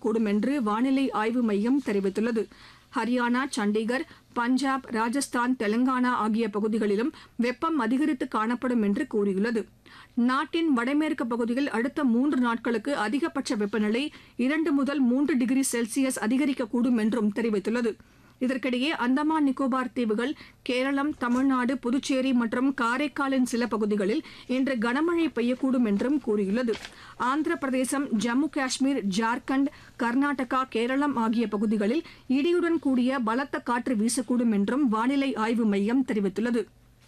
அதிகரிக்கக்கூடும் என்று வானிலை ஆய்வு மையம் தெரிவித்துள்ளது ஹரியானா சண்டிகர் பஞ்சாப் ராஜஸ்தான் தெலங்கானா ஆகிய பகுதிகளிலும் வெப்பம் அதிகரித்து காணப்படும் என்று கூறியுள்ளது நாட்டின் வடமேற்கு பகுதியில் அடுத்த மூன்று நாட்களுக்கு அதிகபட்ச வெப்பநிலை இரண்டு முதல் மூன்று டிகிரி செல்சியஸ் அதிகரிக்கக்கூடும் என்றும் தெரிவித்துள்ளது இதற்கிடையே அந்தமான் நிக்கோபார் தீவுகள் கேரளம் தமிழ்நாடு புதுச்சேரி மற்றும் காரைக்காலின் சில பகுதிகளில் இன்று கனமழை பெய்யக்கூடும் என்றும் கூறியுள்ளது ஆந்திர பிரதேசம் ஜம்மு காஷ்மீர் ஜார்க்கண்ட் கர்நாடகா கேரளம் ஆகிய பகுதிகளில் இடியுடன் கூடிய பலத்த காற்று வீசக்கூடும் என்றும் வானிலை ஆய்வு மையம் தெரிவித்துள்ளது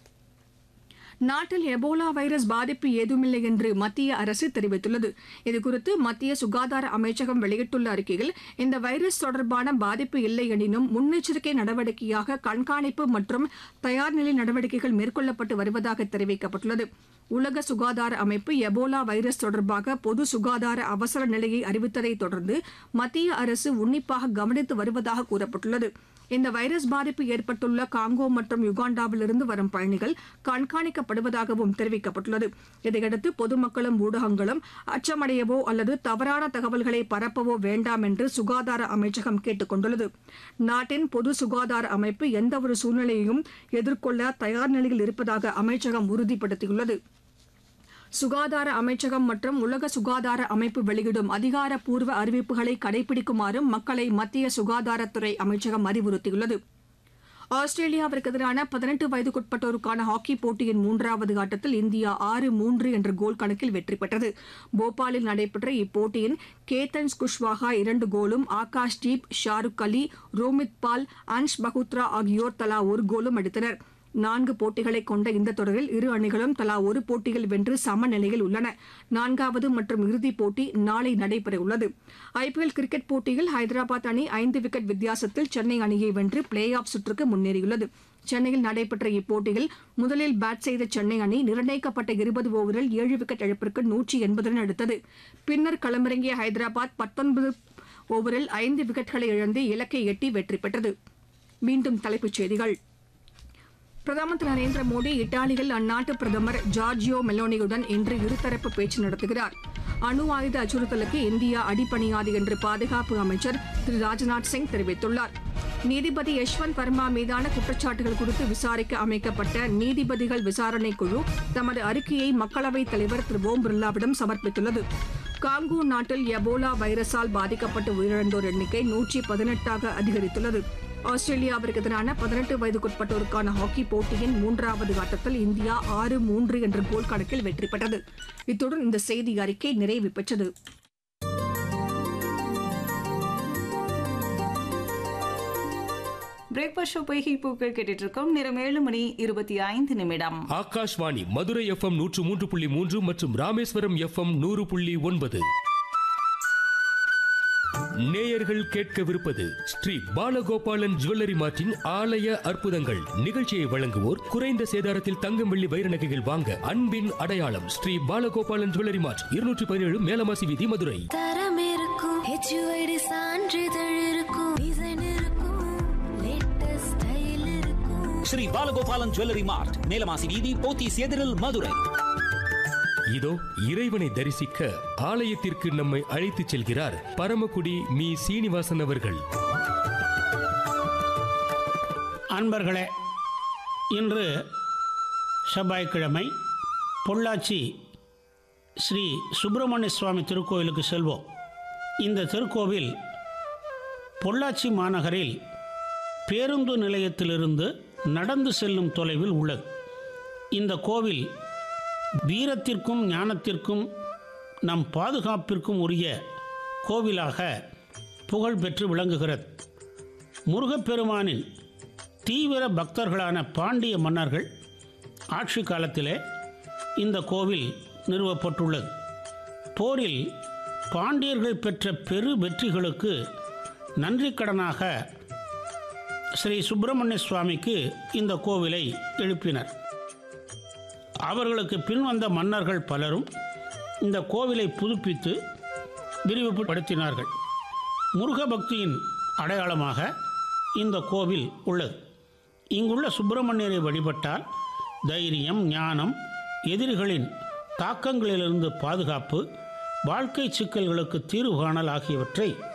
நாட்டில் எபோலா வைரஸ் பாதிப்பு ஏதுமில்லை என்று மத்திய அரசு தெரிவித்துள்ளது இதுகுறித்து மத்திய சுகாதார அமைச்சகம் வெளியிட்டுள்ள அறிக்கையில் இந்த வைரஸ் தொடர்பான பாதிப்பு இல்லை எனினும் முன்னெச்சரிக்கை நடவடிக்கையாக கண்காணிப்பு மற்றும் தயார்நிலை நடவடிக்கைகள் மேற்கொள்ளப்பட்டு வருவதாக தெரிவிக்கப்பட்டுள்ளது உலக சுகாதார அமைப்பு எபோலா வைரஸ் தொடர்பாக பொது சுகாதார அவசர நிலையை அறிவித்ததை தொடர்ந்து மத்திய அரசு உன்னிப்பாக கவனித்து வருவதாக கூறப்பட்டுள்ளது இந்த வைரஸ் பாதிப்பு ஏற்பட்டுள்ள காங்கோ மற்றும் யுகாண்டாவிலிருந்து வரும் பயணிகள் கண்காணிக்கப்படுவதாகவும் தெரிவிக்கப்பட்டுள்ளது இதையடுத்து பொதுமக்களும் ஊடகங்களும் அச்சமடையவோ அல்லது தவறான தகவல்களை பரப்பவோ வேண்டாம் என்று சுகாதார அமைச்சகம் கேட்டுக் கொண்டுள்ளது நாட்டின் பொது சுகாதார அமைப்பு எந்தவொரு சூழ்நிலையையும் எதிர்கொள்ள தயார் நிலையில் இருப்பதாக அமைச்சகம் உறுதிப்படுத்தியுள்ளது சுகாதார அமைச்சகம் மற்றும் உலக சுகாதார அமைப்பு வெளியிடும் அதிகாரப்பூர்வ அறிவிப்புகளை கடைபிடிக்குமாறும் மக்களை மத்திய சுகாதாரத்துறை அமைச்சகம் அறிவுறுத்தியுள்ளது ஆஸ்திரேலியாவிற்கு எதிரான பதினெட்டு வயதுக்குட்பட்டோருக்கான ஹாக்கி போட்டியின் மூன்றாவது ஆட்டத்தில் இந்தியா ஆறு மூன்று என்ற கோல் கணக்கில் வெற்றி பெற்றது போபாலில் நடைபெற்ற இப்போட்டியின் கேத்தன் குஷ்வாகா இரண்டு கோலும் ஆகாஷ் தீப் ஷாருக் அலி ரோமித் பால் அன்ஷ் பகுத்ரா ஆகியோர் தலா ஒரு கோலும் அடித்தனர் நான்கு போட்டிகளை கொண்ட இந்த தொடரில் இரு அணிகளும் தலா ஒரு போட்டியில் வென்று சமநிலையில் உள்ளன நான்காவது மற்றும் இறுதிப் போட்டி நாளை நடைபெறவுள்ளது ஐபிஎல் கிரிக்கெட் போட்டியில் ஹைதராபாத் அணி ஐந்து விக்கெட் வித்தியாசத்தில் சென்னை அணியை வென்று பிளே ஆஃப் சுற்றுக்கு முன்னேறியுள்ளது சென்னையில் நடைபெற்ற இப்போட்டியில் முதலில் பேட் செய்த சென்னை அணி நிர்ணயிக்கப்பட்ட இருபது ஓவரில் ஏழு விக்கெட் இழப்பிற்கு நூற்றி எண்பது ரன் எடுத்தது பின்னர் களமிறங்கிய ஹைதராபாத் பத்தொன்பது ஓவரில் ஐந்து விக்கெட்களை இழந்து இலக்கை எட்டி வெற்றி பெற்றது மீண்டும் தலைப்புச் செய்திகள் பிரதமர் திரு நரேந்திர மோடி இத்தாலியில் அந்நாட்டு பிரதமர் ஜார்ஜியோ மெலோனியுடன் இன்று இருதரப்பு பேச்சு நடத்துகிறார் அணு ஆயுத அச்சுறுத்தலுக்கு இந்தியா அடிபணியாது என்று பாதுகாப்பு அமைச்சர் திரு ராஜ்நாத் சிங் தெரிவித்துள்ளார் நீதிபதி யஷ்வந்த் வர்மா மீதான குற்றச்சாட்டுகள் குறித்து விசாரிக்க அமைக்கப்பட்ட நீதிபதிகள் விசாரணை குழு தமது அறிக்கையை மக்களவைத் தலைவர் திரு ஓம் பிர்லாவிடம் சமர்ப்பித்துள்ளது காங்கோ நாட்டில் எபோலா வைரஸால் பாதிக்கப்பட்டு உயிரிழந்தோர் எண்ணிக்கை நூற்றி பதினெட்டாக அதிகரித்துள்ளது ஆஸ்திரேலியாவிற்கு எதிரான பதினெட்டு வயதுக்குட்பட்டோருக்கான ஹாக்கி போட்டியின் மூன்றாவது ஆட்டத்தில் இந்தியா ஆறு மூன்று என்ற கோல் கணக்கில் வெற்றி பெற்றது இத்துடன் இந்த செய்தி அறிக்கை நிறைவு பெற்றது பிரேக்ஃபாஸ்ட் ஷோ பொய்கை பூக்கள் கேட்டுட்டு இருக்கோம் நேரம் ஏழு மணி இருபத்தி ஐந்து நிமிடம் ஆகாஷ்வாணி மதுரை எஃப்எம் நூற்று மூன்று புள்ளி மூன்று மற்றும் ராமேஸ்வரம் எஃப்எம் நூறு புள்ளி ஒன்பது நேயர்கள் கேட்கவிருப்பது ஸ்ரீ பாலகோபாலன் ஜுவல்லரி மார்ட்டின் ஆலய அற்புதங்கள் நிகழ்ச்சியை வழங்குவோர் குறைந்த சேதாரத்தில் தங்கம் வெள்ளி வைர நகைகள் வாங்க அன்பின் அடையாளம் ஸ்ரீ பாலகோபாலன் ஜுவல்லரி மார்ட் இருநூற்றி பதினேழு மேலமாசி வீதி மதுரை தரம் இருக்கும் ஹெச்யூஐடி சான்றிதழ் இருக்கும் டிசைன் இருக்கும் லேட்டஸ்ட் ஸ்டைல் இருக்கும் ஸ்ரீ பாலகோபாலன் ஜுவல்லரி மார்ட் மேலமாசி வீதி போத்தீஸ் எதிரில் மதுரை இதோ இறைவனை தரிசிக்க ஆலயத்திற்கு நம்மை அழைத்துச் செல்கிறார் பரமக்குடி மீ சீனிவாசன் அவர்கள் அன்பர்களே இன்று செவ்வாய்க்கிழமை பொள்ளாச்சி ஸ்ரீ சுப்பிரமணிய சுவாமி திருக்கோயிலுக்கு செல்வோம் இந்த திருக்கோவில் பொள்ளாச்சி மாநகரில் பேருந்து நிலையத்திலிருந்து நடந்து செல்லும் தொலைவில் உள்ளது இந்த கோவில் வீரத்திற்கும் ஞானத்திற்கும் நம் பாதுகாப்பிற்கும் உரிய கோவிலாக புகழ் பெற்று விளங்குகிறது முருகப்பெருமானின் தீவிர பக்தர்களான பாண்டிய மன்னர்கள் ஆட்சி காலத்திலே இந்த கோவில் நிறுவப்பட்டுள்ளது போரில் பாண்டியர்கள் பெற்ற பெரு வெற்றிகளுக்கு நன்றிக்கடனாக ஸ்ரீ சுப்பிரமணிய சுவாமிக்கு இந்த கோவிலை எழுப்பினர் அவர்களுக்கு பின்வந்த மன்னர்கள் பலரும் இந்த கோவிலை புதுப்பித்து விரிவுபடுத்தினார்கள் முருக பக்தியின் அடையாளமாக இந்த கோவில் உள்ளது இங்குள்ள சுப்பிரமணியரை வழிபட்டால் தைரியம் ஞானம் எதிரிகளின் தாக்கங்களிலிருந்து பாதுகாப்பு வாழ்க்கை சிக்கல்களுக்கு தீர்வு காணல் ஆகியவற்றை